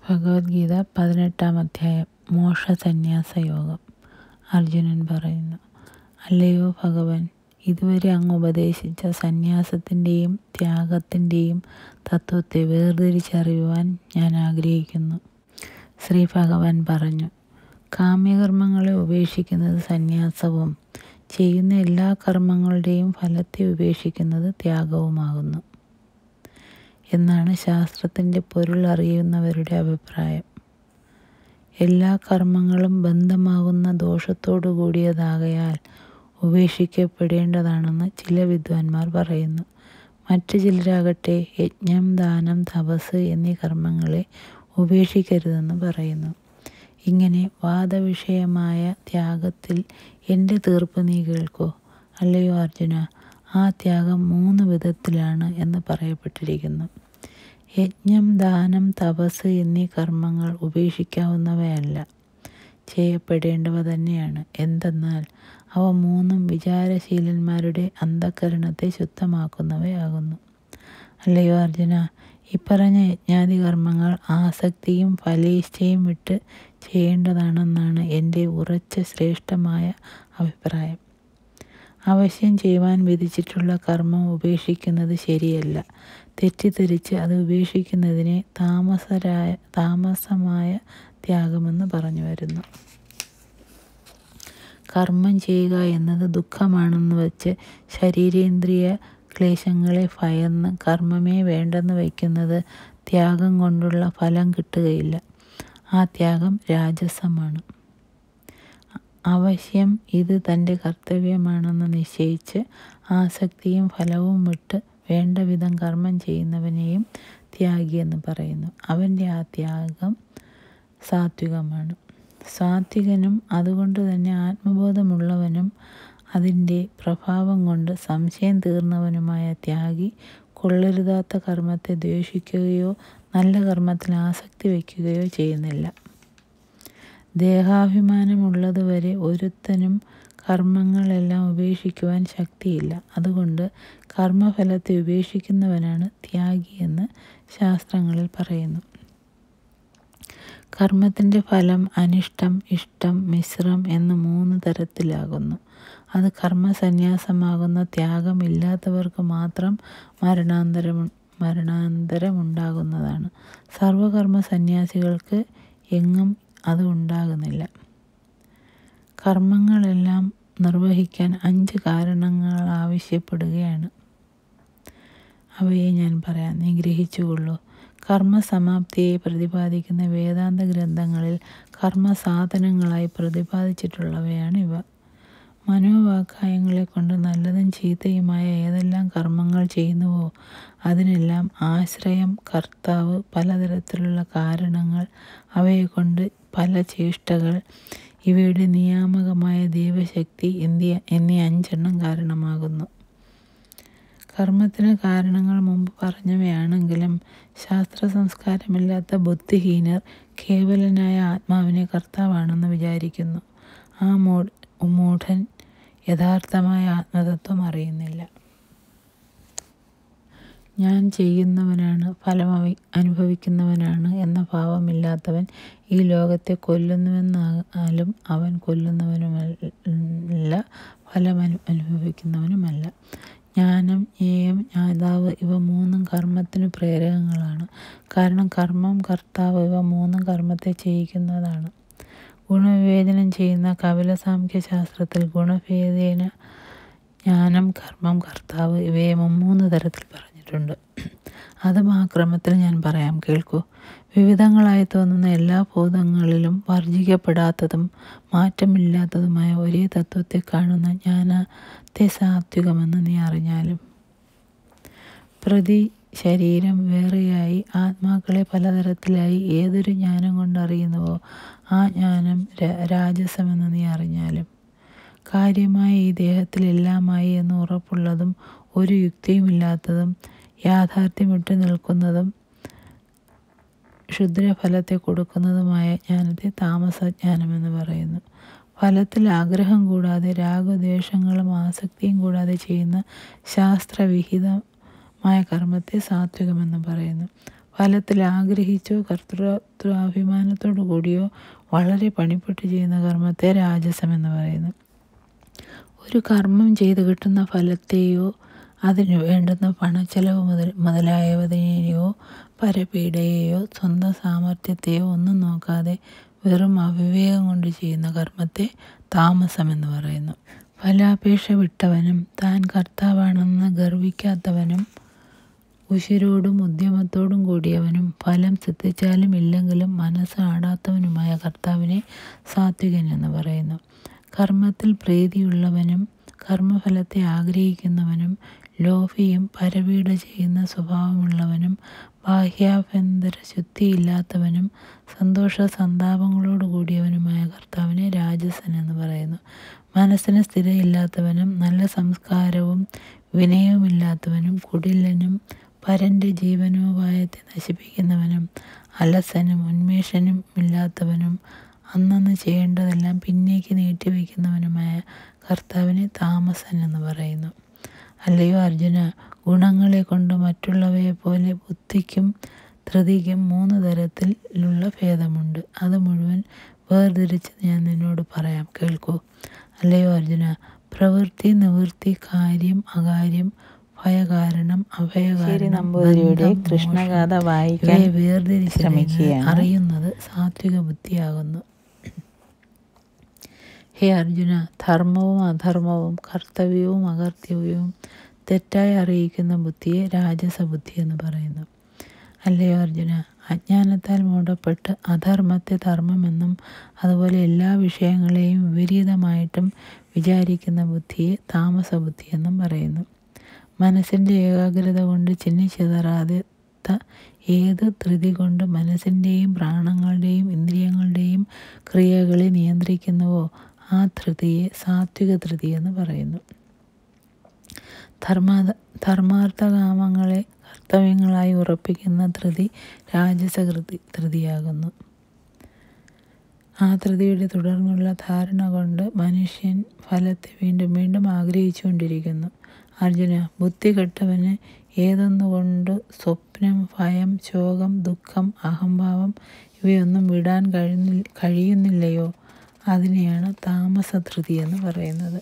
ഭഗവത്ഗീത പതിനെട്ടാം അധ്യായം മോക്ഷ സന്യാസ യോഗം അർജുനൻ പറയുന്നു അല്ലയോ ഭഗവൻ ഇതുവരെ അങ്ങ് ഉപദേശിച്ച സന്യാസത്തിൻ്റെയും ത്യാഗത്തിൻ്റെയും തത്വത്തെ വേർതിരിച്ചറിയുവാൻ ഞാൻ ആഗ്രഹിക്കുന്നു ശ്രീ ഭഗവാൻ പറഞ്ഞു കാമ്യകർമ്മങ്ങളെ ഉപേക്ഷിക്കുന്നത് സന്യാസവും ചെയ്യുന്ന എല്ലാ കർമ്മങ്ങളുടെയും ഫലത്തെ ഉപേക്ഷിക്കുന്നത് ത്യാഗവുമാകുന്നു എന്നാണ് ശാസ്ത്രത്തിൻ്റെ പൊരുൾ അറിയുന്നവരുടെ അഭിപ്രായം എല്ലാ കർമ്മങ്ങളും ബന്ധമാകുന്ന ദോഷത്തോടു കൂടിയതാകയാൽ ഉപേക്ഷിക്കപ്പെടേണ്ടതാണെന്ന് ചില വിദ്വാൻമാർ പറയുന്നു മറ്റു ചിലരാകട്ടെ യജ്ഞം ദാനം തപസ് എന്നീ കർമ്മങ്ങളെ ഉപേക്ഷിക്കരുതെന്ന് പറയുന്നു ഇങ്ങനെ വാദവിഷയമായ ത്യാഗത്തിൽ എൻ്റെ തീർപ്പ് നീ കേൾക്കൂ അല്ലയോ അർജുന ആ ത്യാഗം മൂന്ന് വിധത്തിലാണ് എന്ന് പറയപ്പെട്ടിരിക്കുന്നു യജ്ഞം ദാനം തപസ് എന്നീ കർമ്മങ്ങൾ ഉപേക്ഷിക്കാവുന്നവയല്ല ചെയ്യപ്പെടേണ്ടവ തന്നെയാണ് എന്തെന്നാൽ അവ മൂന്നും വിചാരശീലന്മാരുടെ അന്ധകരണത്തെ ശുദ്ധമാക്കുന്നവയാകുന്നു അല്ലയോ അർജുന ഇപ്പറഞ്ഞ യജ്ഞാതി കർമ്മങ്ങൾ ആസക്തിയും ഫലേച്ഛയും വിട്ട് ചെയ്യേണ്ടതാണെന്നാണ് എൻ്റെ ഉറച്ച ശ്രേഷ്ഠമായ അഭിപ്രായം അവശ്യം ചെയ്യുവാൻ വിധിച്ചിട്ടുള്ള കർമ്മം ഉപേക്ഷിക്കുന്നത് ശരിയല്ല തെറ്റിദ്ധരിച്ച് അത് ഉപേക്ഷിക്കുന്നതിനെ താമസരായ താമസമായ ത്യാഗമെന്ന് പറഞ്ഞു വരുന്നു കർമ്മം ചെയ്യുക എന്നത് ദുഃഖമാണെന്ന് വച്ച് ശരീരേന്ദ്രിയ ക്ലേശങ്ങളെ ഭയന്ന് കർമ്മമേ വേണ്ടെന്ന് വയ്ക്കുന്നത് ത്യാഗം കൊണ്ടുള്ള ഫലം കിട്ടുകയില്ല ആ ത്യാഗം രാജസമാണ് അവശ്യം ഇത് തൻ്റെ കർത്തവ്യമാണെന്ന് നിശ്ചയിച്ച് ആസക്തിയും ഫലവും വിട്ട് വേണ്ട വിധം കർമ്മം ചെയ്യുന്നവനെയും ത്യാഗിയെന്ന് പറയുന്നു അവൻ്റെ ആ ത്യാഗം സാത്വികമാണ് സാത്വികനും അതുകൊണ്ട് തന്നെ ആത്മബോധമുള്ളവനും അതിൻ്റെ പ്രഭാവം കൊണ്ട് സംശയം തീർന്നവനുമായ ത്യാഗി കൊള്ളരുതാത്ത കർമ്മത്തെ ദ്വേഷിക്കുകയോ നല്ല കർമ്മത്തിൽ ആസക്തി വയ്ക്കുകയോ ചെയ്യുന്നില്ല ദേഹാഭിമാനമുള്ളതുവരെ ഒരുത്തനും കർമ്മങ്ങളെല്ലാം ഉപേക്ഷിക്കുവാൻ ശക്തിയില്ല അതുകൊണ്ട് കർമ്മഫലത്തെ ഉപേക്ഷിക്കുന്നവനാണ് ത്യാഗി എന്ന് ശാസ്ത്രങ്ങളിൽ പറയുന്നു കർമ്മത്തിൻ്റെ ഫലം അനിഷ്ടം ഇഷ്ടം മിശ്രം എന്ന് മൂന്ന് തരത്തിലാകുന്നു അത് കർമ്മസന്യാസമാകുന്ന ത്യാഗമില്ലാത്തവർക്ക് മാത്രം മരണാന്തരം മരണാന്തരമുണ്ടാകുന്നതാണ് സർവകർമ്മ സന്യാസികൾക്ക് എങ്ങും അത് ഉണ്ടാകുന്നില്ല കർമ്മങ്ങളെല്ലാം നിർവഹിക്കാൻ അഞ്ച് കാരണങ്ങൾ ആവശ്യപ്പെടുകയാണ് അവയെ ഞാൻ പറയാം നീ ഗ്രഹിച്ചുകൊള്ളൂ കർമ്മസമാപ്തിയെ പ്രതിപാദിക്കുന്ന വേദാന്ത ഗ്രന്ഥങ്ങളിൽ കർമ്മസാധനങ്ങളായി പ്രതിപാദിച്ചിട്ടുള്ളവയാണ് ഇവ മനോവാക്കായങ്ങളെ കൊണ്ട് നല്ലതും ചീത്തയുമായ ഏതെല്ലാം കർമ്മങ്ങൾ ചെയ്യുന്നുവോ അതിനെല്ലാം ആശ്രയം കർത്താവ് പലതരത്തിലുള്ള കാരണങ്ങൾ അവയെക്കൊണ്ട് പല ചേഷ്ടകൾ ഇവയുടെ നിയാമകമായ ദൈവശക്തി എന്തിയ എന്നീ അഞ്ചെണ്ണം കാരണമാകുന്നു കർമ്മത്തിന് കാരണങ്ങൾ മുമ്പ് പറഞ്ഞവയാണെങ്കിലും ശാസ്ത്ര സംസ്കാരമില്ലാത്ത ബുദ്ധിഹീനർ കേവലനായ ആത്മാവിനെ കർത്താവാണെന്ന് വിചാരിക്കുന്നു ആ മൂ മൂഢൻ യഥാർത്ഥമായ ആത്മതത്വം അറിയുന്നില്ല ഞാൻ ചെയ്യുന്നവനാണ് ഫലം അനുഭവിക്കുന്നവനാണ് എന്ന ഭാവമില്ലാത്തവൻ ഈ ലോകത്തെ കൊല്ലുന്നുവെന്നാലും അവൻ കൊല്ലുന്നവനുമല്ല ഫലം അനുഭവിക്കുന്നവനുമല്ല ജ്ഞാനം ജ്ഞേയം ജ്ഞാതാവ് ഇവ മൂന്നും കർമ്മത്തിന് പ്രേരകങ്ങളാണ് കാരണം കർമ്മം കർത്താവ് ഇവ മൂന്നും കർമ്മത്തെ ചെയ്യിക്കുന്നതാണ് ഗുണവിവേചനം ചെയ്യുന്ന കപില സാംഖ്യശാസ്ത്രത്തിൽ ഗുണഭേദേന ജ്ഞാനം കർമ്മം കർത്താവ് ഇവയെ മൂന്ന് തരത്തിൽ പറഞ്ഞിട്ടുണ്ട് അതും ആ ക്രമത്തിൽ ഞാൻ പറയാം കേൾക്കൂ വിവിധങ്ങളായി തോന്നുന്ന എല്ലാ ഭൂതങ്ങളിലും വർജിക്കപ്പെടാത്തതും മാറ്റമില്ലാത്തതുമായ ഒരേ തത്വത്തെ കാണുന്ന ജ്ഞാനത്തെ സാത്വികമെന്ന് നീ അറിഞ്ഞാലും പ്രതി ശരീരം വേറെയായി ആത്മാക്കളെ പലതരത്തിലായി ഏതൊരു ജ്ഞാനം കൊണ്ടറിയുന്നുവോ ആ ജ്ഞാനം രാജസമെന്ന് നീ അറിഞ്ഞാലും കാര്യമായി ഈ ദേഹത്തിൽ എല്ലാമായി എന്ന് ഉറപ്പുള്ളതും ഒരു യുക്തിയുമില്ലാത്തതും യാഥാർത്ഥ്യം വിട്ടു നിൽക്കുന്നതും ക്ഷുദ്രഫലത്തെ കൊടുക്കുന്നതുമായ ജ്ഞാനത്തെ താമസജ്ഞാനമെന്ന് പറയുന്നു ഫലത്തിൽ ആഗ്രഹം കൂടാതെ രാഗദ്വേഷങ്ങളും ആസക്തിയും കൂടാതെ ചെയ്യുന്ന ശാസ്ത്രവിഹിതമായ കർമ്മത്തെ സാത്വികമെന്ന് പറയുന്നു ഫലത്തിൽ ആഗ്രഹിച്ചോ കർത്തൃത്വാഭിമാനത്തോടു കൂടിയോ വളരെ പണിപ്പെട്ട് ചെയ്യുന്ന കർമ്മത്തെ രാജസം എന്ന് പറയുന്നു ഒരു കർമ്മം ചെയ്ത് കിട്ടുന്ന ഫലത്തെയോ അതിന് വേണ്ടുന്ന പണച്ചെലവ് മുതൽ മുതലായവതിനെയോ പരപീഡയെയോ സ്വന്തം സാമർഥ്യത്തെയോ ഒന്നും നോക്കാതെ വെറും അവിവേകം കൊണ്ട് ചെയ്യുന്ന കർമ്മത്തെ താമസം എന്ന് പറയുന്നു ഫലാപേക്ഷ വിട്ടവനും താൻ കർത്താവാണെന്ന് ഗർവിക്കാത്തവനും ഉശിരോടും ഉദ്യമത്തോടും കൂടിയവനും ഫലം സിദ്ധിച്ചാലും ഇല്ലെങ്കിലും മനസ്സ് ആടാത്തവനുമായ കർത്താവിനെ സാത്വികൻ എന്ന് പറയുന്നു കർമ്മത്തിൽ പ്രീതിയുള്ളവനും കർമ്മഫലത്തെ ആഗ്രഹിക്കുന്നവനും ലോഭിയും പരവീട ചെയ്യുന്ന സ്വഭാവമുള്ളവനും ബാഹ്യാഭ്യന്തര ശുദ്ധിയില്ലാത്തവനും സന്തോഷ സന്താപങ്ങളോട് കൂടിയവനുമായ കർത്താവിനെ രാജസൻ എന്ന് പറയുന്നു മനസ്സിന് സ്ഥിരയില്ലാത്തവനും നല്ല സംസ്കാരവും വിനയവുമില്ലാത്തവനും കുടിലനും പരൻ്റെ ജീവനോപായത്തെ നശിപ്പിക്കുന്നവനും അലസനും ഉന്മേഷനും ഇല്ലാത്തവനും അന്നന്ന് ചെയ്യേണ്ടതെല്ലാം പിന്നേക്ക് നീട്ടിവെക്കുന്നവനുമായ കർത്താവിനെ താമസൻ എന്ന് പറയുന്നു അല്ലയോ അർജുന ഗുണങ്ങളെ കൊണ്ട് മറ്റുള്ളവയെ പോലെ ബുദ്ധിക്കും ധൃതിക്കും മൂന്ന് തരത്തിലുള്ള ഭേദമുണ്ട് അത് മുഴുവൻ വേർതിരിച്ച് ഞാൻ നിന്നോട് പറയാം കേൾക്കൂ അല്ലയോ അർജുന പ്രവൃത്തി നിവൃത്തി കാര്യം അകാര്യം ഭയകാരണം അഭയകാരണം നമ്പൂതിരിയുടെ ബന്ധം, കൃഷ്ണഗാഥ മോക്ഷം വായിക്കാൻ ഇവയെ വേർതിരിച്ച് ശ്രമിക്കുകയാണ്. അറിയുന്നത് സാത്വിക ബുദ്ധിയാകുന്നു ഹേ അർജുന ധർമ്മവും അധർമ്മവും കർത്തവ്യവും അകർത്തവ്യവും തെറ്റായി അറിയിക്കുന്ന ബുദ്ധിയെ രാജസ ബുദ്ധി എന്ന് പറയുന്നു അല്ലയോ അർജുന അജ്ഞാനത്താൽ മൂടപ്പെട്ട് അധർമ്മത്തെ ധർമ്മമെന്നും അതുപോലെ എല്ലാ വിഷയങ്ങളെയും വിപരീതമായിട്ടും വിചാരിക്കുന്ന ബുദ്ധിയെ താമസ ബുദ്ധി എന്നും പറയുന്നു മനസ്സിൻ്റെ ഏകാഗ്രത കൊണ്ട് ചിന്നിച്ചിതറാതെ ഏത് ധൃതി കൊണ്ട് മനസ്സിൻ്റെയും പ്രാണങ്ങളുടെയും ഇന്ദ്രിയങ്ങളുടെയും ക്രിയകളെ നിയന്ത്രിക്കുന്നുവോ ആ ധൃതിയെ സാത്വിക ധൃതി എന്ന് പറയുന്നു ധർമ്മ ധർമാർത്ഥകാമങ്ങളെ കർത്തവ്യങ്ങളായി ഉറപ്പിക്കുന്ന ധൃതി രാജസകൃതി ധൃതിയാകുന്നു ആ ധൃതിയുടെ തുടർന്നുള്ള ധാരണ കൊണ്ട് മനുഷ്യൻ ഫലത്തെ വീണ്ടും വീണ്ടും ആഗ്രഹിച്ചുകൊണ്ടിരിക്കുന്നു അർജുന ബുദ്ധി കെട്ടവന് ഏതൊന്നുകൊണ്ട് സ്വപ്നം ഭയം ശോകം ദുഃഖം അഹംഭാവം ഇവയൊന്നും വിടാൻ കഴിയുന്നില്ല കഴിയുന്നില്ലയോ അതിനെയാണ് താമസധൃതി എന്ന് പറയുന്നത്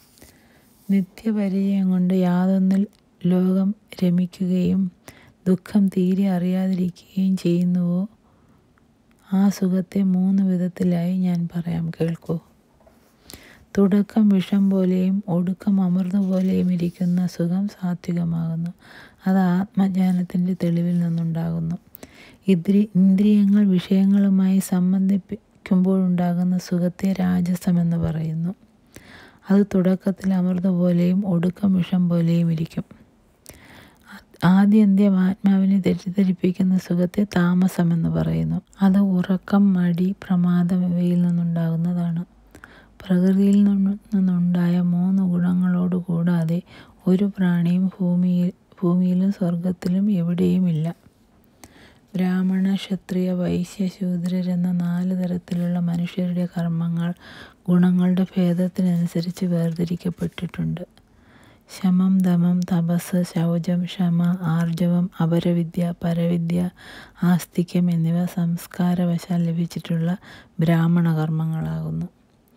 നിത്യപരിചയം കൊണ്ട് യാതൊന്നിൽ ലോകം രമിക്കുകയും ദുഃഖം തീരെ അറിയാതിരിക്കുകയും ചെയ്യുന്നുവോ ആ സുഖത്തെ മൂന്ന് വിധത്തിലായി ഞാൻ പറയാം കേൾക്കൂ തുടക്കം വിഷം പോലെയും ഒടുക്കം അമൃത പോലെയും ഇരിക്കുന്ന സുഖം സാത്വികമാകുന്നു അത് ആത്മജ്ഞാനത്തിൻ്റെ തെളിവിൽ നിന്നുണ്ടാകുന്നു ഇന്ദ്രി ഇന്ദ്രിയങ്ങൾ വിഷയങ്ങളുമായി സംബന്ധിപ്പിക്കുമ്പോഴുണ്ടാകുന്ന സുഖത്തെ രാജസമെന്ന് പറയുന്നു അത് തുടക്കത്തിൽ അമൃത പോലെയും ഒടുക്കം വിഷം പോലെയും ഇരിക്കും ആദ്യന്ത്യം ആത്മാവിനെ തെറ്റിദ്ധരിപ്പിക്കുന്ന സുഖത്തെ താമസമെന്ന് പറയുന്നു അത് ഉറക്കം മടി പ്രമാദം ഇവയിൽ നിന്നുണ്ടാകുന്നതാണ് പ്രകൃതിയിൽ നിന്നുണ്ടായ മൂന്ന് ഗുണങ്ങളോട് കൂടാതെ ഒരു പ്രാണിയും ഭൂമിയിൽ ഭൂമിയിലും സ്വർഗത്തിലും എവിടെയുമില്ല ബ്രാഹ്മണ ക്ഷത്രിയ വൈശ്യ ശൂദ്രരെന്ന നാല് തരത്തിലുള്ള മനുഷ്യരുടെ കർമ്മങ്ങൾ ഗുണങ്ങളുടെ ഭേദത്തിനനുസരിച്ച് വേർതിരിക്കപ്പെട്ടിട്ടുണ്ട് ശമം ദമം തപസ് ശൗചം ക്ഷമ ആർജവം അപരവിദ്യ പരവിദ്യ ആസ്തിക്യം എന്നിവ സംസ്കാരവശാൽ ലഭിച്ചിട്ടുള്ള ബ്രാഹ്മണ കർമ്മങ്ങളാകുന്നു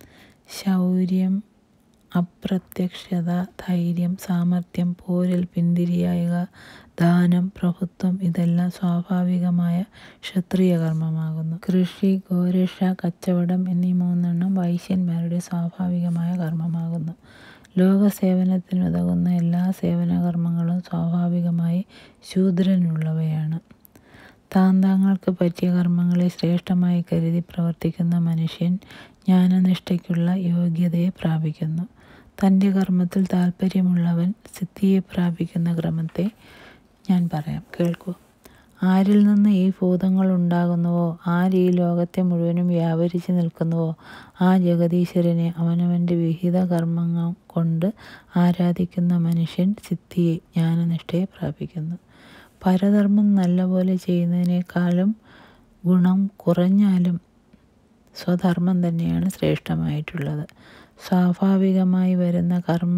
ശൗര്യം അപ്രത്യക്ഷത ധൈര്യം സാമർഥ്യം പോരിൽ പിന്തിരിയായുക ദാനം പ്രഭുത്വം ഇതെല്ലാം സ്വാഭാവികമായ ക്ഷത്രിയ കർമ്മമാകുന്നു കൃഷി ഗോരക്ഷ കച്ചവടം എന്നീ മൂന്നെണ്ണം വൈശ്യന്മാരുടെ സ്വാഭാവികമായ കർമ്മമാകുന്നു ലോകസേവനത്തിനുതകുന്ന എല്ലാ സേവനകർമ്മങ്ങളും സ്വാഭാവികമായി ശൂദ്രനുള്ളവയാണ് താൻ താങ്കൾക്ക് പറ്റിയ കർമ്മങ്ങളെ ശ്രേഷ്ഠമായി കരുതി പ്രവർത്തിക്കുന്ന മനുഷ്യൻ ജ്ഞാനനിഷ്ഠയ്ക്കുള്ള യോഗ്യതയെ പ്രാപിക്കുന്നു തൻ്റെ കർമ്മത്തിൽ താല്പര്യമുള്ളവൻ സിദ്ധിയെ പ്രാപിക്കുന്ന ക്രമത്തെ ഞാൻ പറയാം കേൾക്കൂ ആരിൽ നിന്ന് ഈ ഭൂതങ്ങൾ ഉണ്ടാകുന്നുവോ ആര് ഈ ലോകത്തെ മുഴുവനും വ്യാപരിച്ച് നിൽക്കുന്നുവോ ആ ജഗദീശ്വരനെ അവനവൻ്റെ വിഹിത കർമ്മങ്ങൾ കൊണ്ട് ആരാധിക്കുന്ന മനുഷ്യൻ സിദ്ധിയെ ജ്ഞാനനിഷ്ഠയെ പ്രാപിക്കുന്നു പരധർമ്മം നല്ലപോലെ ചെയ്യുന്നതിനേക്കാളും ഗുണം കുറഞ്ഞാലും സ്വധർമ്മം തന്നെയാണ് ശ്രേഷ്ഠമായിട്ടുള്ളത് സ്വാഭാവികമായി വരുന്ന കർമ്മ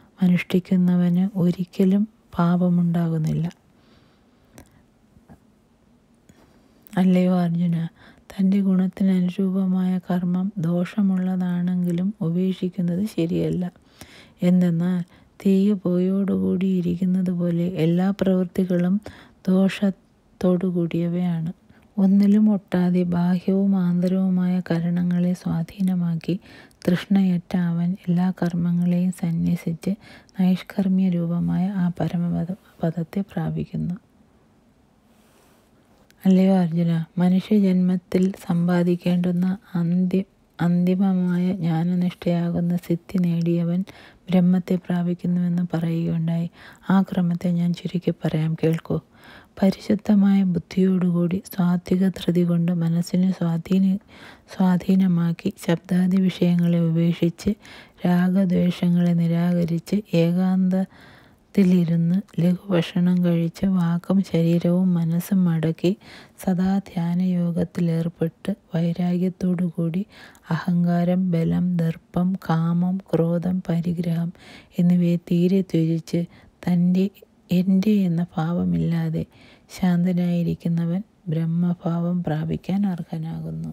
അനുഷ്ഠിക്കുന്നവന് ഒരിക്കലും പാപമുണ്ടാകുന്നില്ല അല്ലയോ അർജുന തൻ്റെ ഗുണത്തിന് അനുരൂപമായ കർമ്മം ദോഷമുള്ളതാണെങ്കിലും ഉപേക്ഷിക്കുന്നത് ശരിയല്ല എന്തെന്നാൽ തീയ് പോയോടുകൂടി ഇരിക്കുന്നത് പോലെ എല്ലാ പ്രവൃത്തികളും ദോഷത്തോടുകൂടിയവയാണ് ഒന്നിലും ഒട്ടാതെ ബാഹ്യവും ആന്തരവുമായ കരണങ്ങളെ സ്വാധീനമാക്കി തൃഷ്ണയറ്റ അവൻ എല്ലാ കർമ്മങ്ങളെയും സന്യസിച്ച് നൈഷ്കർമ്മ്യ രൂപമായ ആ പരമപദ പദത്തെ പ്രാപിക്കുന്നു അല്ലയോ അർജുന മനുഷ്യജന്മത്തിൽ സമ്പാദിക്കേണ്ടുന്ന അന്ത്യ അന്തിമമായ ജ്ഞാനനിഷ്ഠയാകുന്ന സിദ്ധി നേടിയവൻ ബ്രഹ്മത്തെ പ്രാപിക്കുന്നുവെന്ന് പറയുകയുണ്ടായി ആ ക്രമത്തെ ഞാൻ ചുരുക്കി പറയാം കേൾക്കൂ പരിശുദ്ധമായ ബുദ്ധിയോടുകൂടി സാത്വിക ധൃതി കൊണ്ട് മനസ്സിനെ സ്വാധീന സ്വാധീനമാക്കി ശബ്ദാദി വിഷയങ്ങളെ ഉപേക്ഷിച്ച് രാഗദ്വേഷങ്ങളെ നിരാകരിച്ച് ഏകാന്തത്തിലിരുന്ന് ലഘുഭക്ഷണം കഴിച്ച് വാക്കും ശരീരവും മനസ്സും മടക്കി സദാ ധ്യാനയോഗത്തിലേർപ്പെട്ട് വൈരാഗ്യത്തോടുകൂടി അഹങ്കാരം ബലം ദർപ്പം കാമം ക്രോധം പരിഗ്രഹം എന്നിവയെ തീരെ ത്യജിച്ച് തൻ്റെ എൻ്റെ എന്ന ഭാവമില്ലാതെ ശാന്തനായിരിക്കുന്നവൻ ബ്രഹ്മഭാവം പ്രാപിക്കാൻ അർഹനാകുന്നു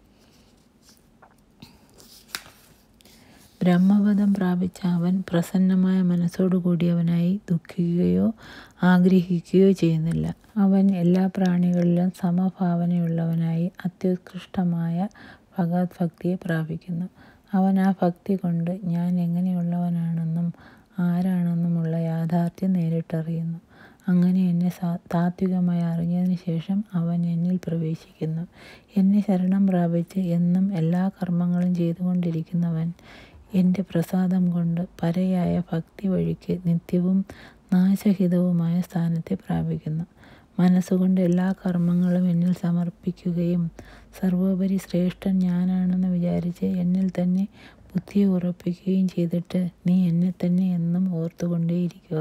ബ്രഹ്മപദം പ്രാപിച്ച അവൻ പ്രസന്നമായ മനസ്സോടുകൂടിയവനായി ദുഃഖിക്കുകയോ ആഗ്രഹിക്കുകയോ ചെയ്യുന്നില്ല അവൻ എല്ലാ പ്രാണികളിലും സമഭാവനയുള്ളവനായി അത്യുത്കൃഷ്ടമായ ഭഗവത് ഭക്തിയെ പ്രാപിക്കുന്നു അവൻ ആ ഭക്തി കൊണ്ട് ഞാൻ എങ്ങനെയുള്ളവനാണെന്നും ആരാണെന്നുമുള്ള യാഥാർത്ഥ്യം നേരിട്ടറിയുന്നു അങ്ങനെ എന്നെ സാ താത്വികമായി അറിഞ്ഞതിന് ശേഷം അവൻ എന്നിൽ പ്രവേശിക്കുന്നു എന്നെ ശരണം പ്രാപിച്ച് എന്നും എല്ലാ കർമ്മങ്ങളും ചെയ്തുകൊണ്ടിരിക്കുന്നവൻ എൻ്റെ പ്രസാദം കൊണ്ട് പരയായ ഭക്തി വഴിക്ക് നിത്യവും നാശഹിതവുമായ സ്ഥാനത്തെ പ്രാപിക്കുന്നു മനസ്സുകൊണ്ട് എല്ലാ കർമ്മങ്ങളും എന്നിൽ സമർപ്പിക്കുകയും സർവോപരി ശ്രേഷ്ഠൻ ഞാനാണെന്ന് വിചാരിച്ച് എന്നിൽ തന്നെ ബുദ്ധിയെ ഉറപ്പിക്കുകയും ചെയ്തിട്ട് നീ എന്നെ തന്നെ എന്നും ഓർത്തുകൊണ്ടേയിരിക്കുക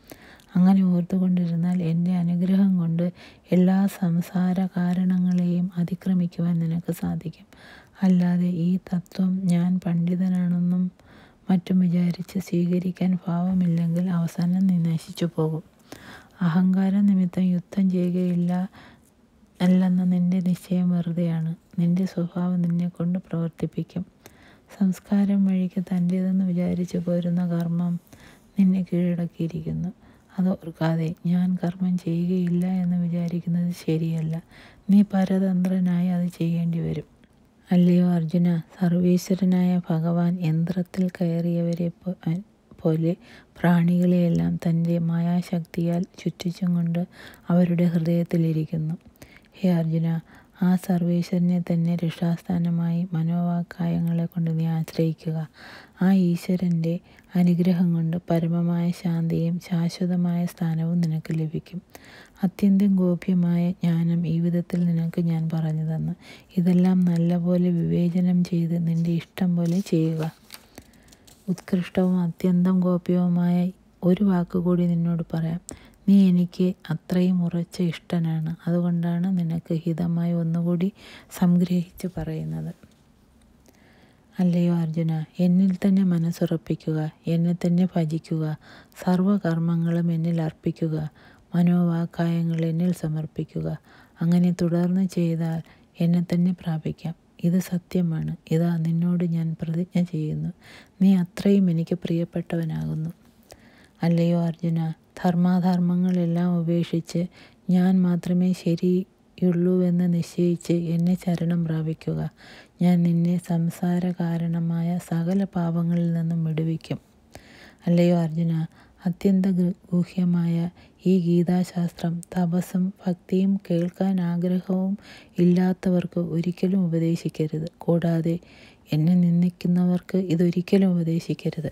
അങ്ങനെ ഓർത്തുകൊണ്ടിരുന്നാൽ എൻ്റെ അനുഗ്രഹം കൊണ്ട് എല്ലാ സംസാര കാരണങ്ങളെയും അതിക്രമിക്കുവാൻ നിനക്ക് സാധിക്കും അല്ലാതെ ഈ തത്വം ഞാൻ പണ്ഡിതനാണെന്നും മറ്റും വിചാരിച്ച് സ്വീകരിക്കാൻ ഭാവമില്ലെങ്കിൽ അവസാനം നീ നശിച്ചു പോകും അഹങ്കാരം നിമിത്തം യുദ്ധം ചെയ്യുകയില്ല അല്ലെന്ന നിന്റെ നിശ്ചയം വെറുതെയാണ് നിന്റെ സ്വഭാവം നിന്നെക്കൊണ്ട് പ്രവർത്തിപ്പിക്കും സംസ്കാരം വഴിക്ക് തൻ്റേതെന്ന് വിചാരിച്ചു പോരുന്ന കർമ്മം നിന്നെ കീഴടക്കിയിരിക്കുന്നു അത് ഓർക്കാതെ ഞാൻ കർമ്മം ചെയ്യുകയില്ല എന്ന് വിചാരിക്കുന്നത് ശരിയല്ല നീ പരതന്ത്രനായി അത് ചെയ്യേണ്ടി വരും അല്ലയോ അർജുന സർവീശ്വരനായ ഭഗവാൻ യന്ത്രത്തിൽ കയറിയവരെ പോലെ പ്രാണികളെയെല്ലാം തൻ്റെ മായാശക്തിയാൽ ചുറ്റിച്ചും കൊണ്ട് അവരുടെ ഹൃദയത്തിലിരിക്കുന്നു ഹേ അർജുന ആ സർവേശ്വരനെ തന്നെ രക്ഷാസ്ഥാനമായി മനോവാക്കായങ്ങളെ കൊണ്ട് നീ ആശ്രയിക്കുക ആ ഈശ്വരൻ്റെ അനുഗ്രഹം കൊണ്ട് പരമമായ ശാന്തിയും ശാശ്വതമായ സ്ഥാനവും നിനക്ക് ലഭിക്കും അത്യന്തം ഗോപ്യമായ ജ്ഞാനം ഈ വിധത്തിൽ നിനക്ക് ഞാൻ പറഞ്ഞു തന്നു ഇതെല്ലാം നല്ലപോലെ വിവേചനം ചെയ്ത് നിന്റെ ഇഷ്ടം പോലെ ചെയ്യുക ഉത്കൃഷ്ടവും അത്യന്തം ഗോപ്യവുമായ ഒരു വാക്കുകൂടി നിന്നോട് പറയാം നീ എനിക്ക് അത്രയും ഉറച്ച ഇഷ്ടനാണ് അതുകൊണ്ടാണ് നിനക്ക് ഹിതമായി ഒന്നുകൂടി സംഗ്രഹിച്ച് പറയുന്നത് അല്ലയോ അർജുന എന്നിൽ തന്നെ മനസ്സുറപ്പിക്കുക എന്നെ തന്നെ ഭജിക്കുക സർവകർമ്മങ്ങളും എന്നിൽ അർപ്പിക്കുക മനോവാക്കായങ്ങൾ എന്നിൽ സമർപ്പിക്കുക അങ്ങനെ തുടർന്ന് ചെയ്താൽ എന്നെ തന്നെ പ്രാപിക്കാം ഇത് സത്യമാണ് ഇതാ നിന്നോട് ഞാൻ പ്രതിജ്ഞ ചെയ്യുന്നു നീ അത്രയും എനിക്ക് പ്രിയപ്പെട്ടവനാകുന്നു അല്ലയോ അർജുന ധർമാധർമ്മങ്ങളെല്ലാം ഉപേക്ഷിച്ച് ഞാൻ മാത്രമേ ശരിയുള്ളൂവെന്ന് നിശ്ചയിച്ച് എന്നെ ശരണം പ്രാപിക്കുക ഞാൻ നിന്നെ സംസാര കാരണമായ സകല പാപങ്ങളിൽ നിന്നും വിടുവിക്കും അല്ലയോ അർജുന അത്യന്ത ഗൂഹ്യമായ ഈ ഗീതാശാസ്ത്രം തപസ്സും ഭക്തിയും കേൾക്കാൻ ആഗ്രഹവും ഇല്ലാത്തവർക്ക് ഒരിക്കലും ഉപദേശിക്കരുത് കൂടാതെ എന്നെ നിന്ദിക്കുന്നവർക്ക് ഇതൊരിക്കലും ഉപദേശിക്കരുത്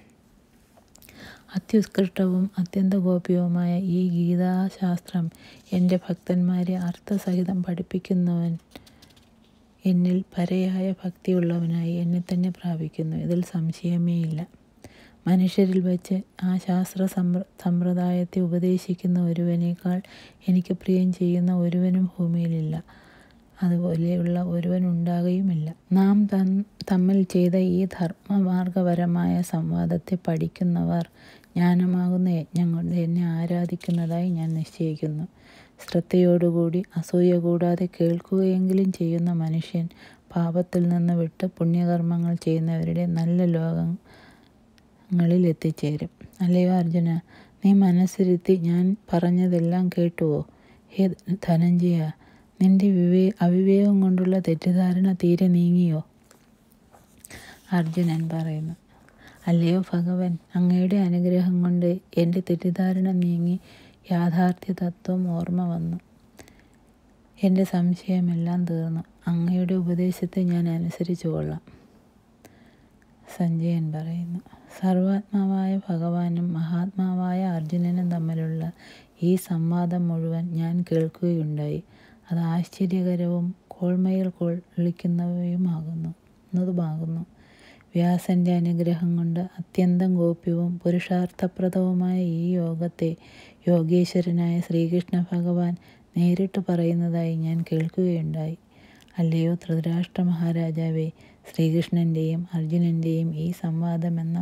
അത്യുത്കൃഷ്ടവും അത്യന്തഗോപ്യവുമായ ഈ ഗീതാശാസ്ത്രം എൻ്റെ ഭക്തന്മാരെ അർത്ഥസഹിതം പഠിപ്പിക്കുന്നവൻ എന്നിൽ പരയായ ഭക്തിയുള്ളവനായി എന്നെ തന്നെ പ്രാപിക്കുന്നു ഇതിൽ സംശയമേ ഇല്ല മനുഷ്യരിൽ വച്ച് ആ ശാസ്ത്ര സമ്പ്ര സമ്പ്രദായത്തെ ഉപദേശിക്കുന്ന ഒരുവനേക്കാൾ എനിക്ക് പ്രിയം ചെയ്യുന്ന ഒരുവനും ഭൂമിയിലില്ല അതുപോലെയുള്ള ഒരുവൻ ഉണ്ടാകുകയുമില്ല നാം തൻ തമ്മിൽ ചെയ്ത ഈ ധർമ്മമാർഗപരമായ സംവാദത്തെ പഠിക്കുന്നവർ ജ്ഞാനമാകുന്ന യജ്ഞം കൊണ്ട് എന്നെ ആരാധിക്കുന്നതായി ഞാൻ നിശ്ചയിക്കുന്നു ശ്രദ്ധയോടുകൂടി അസൂയ കൂടാതെ കേൾക്കുകയെങ്കിലും ചെയ്യുന്ന മനുഷ്യൻ പാപത്തിൽ നിന്ന് വിട്ട് പുണ്യകർമ്മങ്ങൾ ചെയ്യുന്നവരുടെ നല്ല ലോകങ്ങളിൽ എത്തിച്ചേരും അല്ലയോ അർജുന നീ മനസ്സിരുത്തി ഞാൻ പറഞ്ഞതെല്ലാം കേട്ടുവോ ഹേ ധനഞ്ജയ നിന്റെ വിവേ അവിവേകം കൊണ്ടുള്ള തെറ്റിദ്ധാരണ തീരെ നീങ്ങിയോ അർജുനൻ പറയുന്നു അല്ലയോ ഭഗവൻ അങ്ങയുടെ അനുഗ്രഹം കൊണ്ട് എൻ്റെ തെറ്റിദ്ധാരണ നീങ്ങി യാഥാർത്ഥ്യ തത്വം ഓർമ്മ വന്നു എൻ്റെ സംശയമെല്ലാം തീർന്നു അങ്ങയുടെ ഉപദേശത്തെ ഞാൻ അനുസരിച്ചു കൊള്ളാം സഞ്ജയൻ പറയുന്നു സർവാത്മാവായ ഭഗവാനും മഹാത്മാവായ അർജുനനും തമ്മിലുള്ള ഈ സംവാദം മുഴുവൻ ഞാൻ കേൾക്കുകയുണ്ടായി അത് ആശ്ചര്യകരവും കോൾമയിൽ കൊള്ളിക്കുന്നവയുമാകുന്നു എന്നതുമാകുന്നു വ്യാസൻ്റെ അനുഗ്രഹം കൊണ്ട് അത്യന്തം ഗോപ്യവും പുരുഷാർത്ഥപ്രദവുമായ ഈ യോഗത്തെ യോഗേശ്വരനായ ശ്രീകൃഷ്ണ ഭഗവാൻ നേരിട്ട് പറയുന്നതായി ഞാൻ കേൾക്കുകയുണ്ടായി അല്ലയോ ധൃതരാഷ്ട്ര മഹാരാജാവേ ശ്രീകൃഷ്ണൻ്റെയും അർജുനൻ്റെയും ഈ സംവാദമെന്ന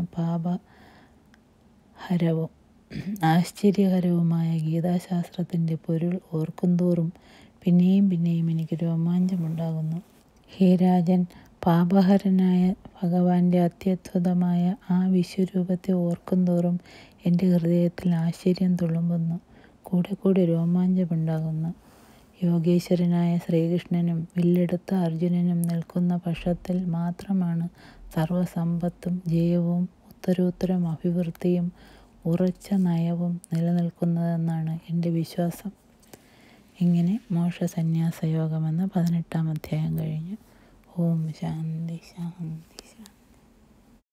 പാപഹരവും ആശ്ചര്യകരവുമായ ഗീതാശാസ്ത്രത്തിൻ്റെ പൊരുൾ ഓർക്കുന്തോറും പിന്നെയും പിന്നെയും എനിക്ക് രോമാഞ്ചമുണ്ടാകുന്നു ഹേ രാജൻ പാപഹരനായ ഭഗവാന്റെ അത്യദ്ഭുതമായ ആ വിശ്വരൂപത്തെ ഓർക്കുന്തോറും എൻ്റെ ഹൃദയത്തിൽ ആശ്ചര്യം തുളുമ്പുന്നു കൂടെ കൂടെ രോമാഞ്ചമുണ്ടാകുന്നു യോഗേശ്വരനായ ശ്രീകൃഷ്ണനും വില്ലെടുത്ത അർജുനനും നിൽക്കുന്ന പക്ഷത്തിൽ മാത്രമാണ് സർവസമ്പത്തും ജയവും ഉത്തരോത്തരം അഭിവൃദ്ധിയും ഉറച്ച നയവും നിലനിൽക്കുന്നതെന്നാണ് എൻ്റെ വിശ്വാസം ഇങ്ങനെ മോക്ഷസന്യാസ യോഗമെന്ന പതിനെട്ടാം അധ്യായം കഴിഞ്ഞു ഓം ശാന്തി ശാന്തി ശാന്തി